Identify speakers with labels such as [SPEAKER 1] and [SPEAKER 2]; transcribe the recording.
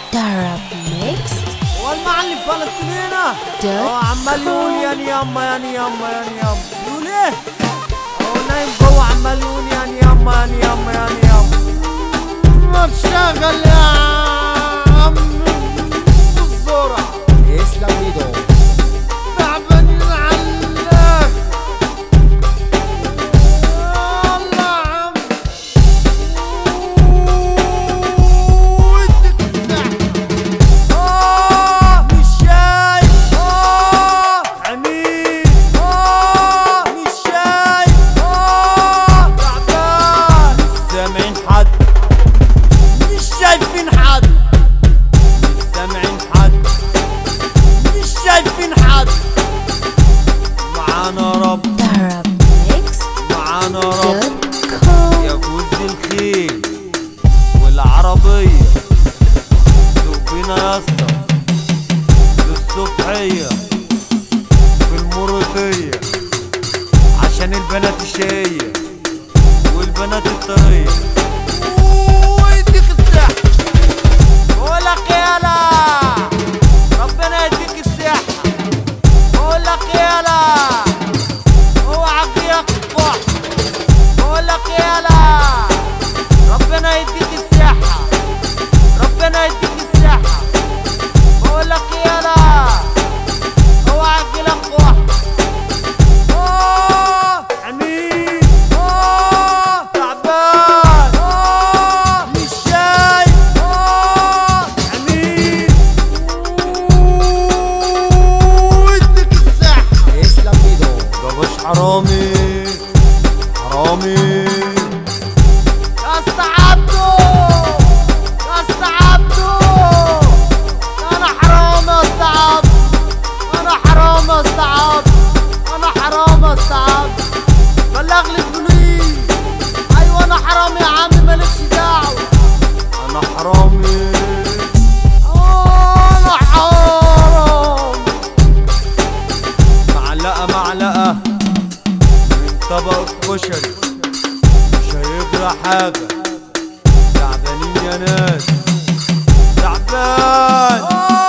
[SPEAKER 1] Darab Mixed
[SPEAKER 2] والمعلم فلسطينينا
[SPEAKER 1] دوت
[SPEAKER 2] هو عمال يقول يعني ياما يعني ياما يعني ياما يقول ايه هو نايم جوه عمال يقول يعني ياما يعني ياما يعني ياما ما تشغل يا عم الزرع
[SPEAKER 3] اسلام ميدو
[SPEAKER 2] تعبان علق يلا عم ودك السحر آه مش شايف آه عميل آه مش شايف آه تعبان مش سامعين حد مش شايفين حد مش سامعين حد مش شايفين حد معانا رب
[SPEAKER 1] Darab Mixed
[SPEAKER 2] معانا رب
[SPEAKER 1] dot com
[SPEAKER 2] يا جوز الخيل والعربية سوق بينا يا اسطى للصبحية في المرضية عشان البنات الشقية والبنات الطرية ويديك السحر بقولك يالا ربنا يديك السحر بقولك يالا اوعى تجيك الكح بقولك يالا ربنا يديك الصحة ربنا يديك الصحة بقولك يالا اوعى تجيلك كح آه عميل آه تعبان آه مش شايف آه عميل ودك الصحة
[SPEAKER 3] اسلام ميدو
[SPEAKER 2] ده مش حرامي حرامي يا اسطى عبدو يا اسطى عبدو انا حرام يا اسطى عبدو انا حرام يا اسطى عبدو انا حرام يا اسطى عبدو بلغ لي البوليس ايوه انا حرام يا عم مالكش دعوه انا حرامي انا حرام معلقة معلقة من طبق الكشري مش هيجرى حاجة تعبانين يا ناس تعبان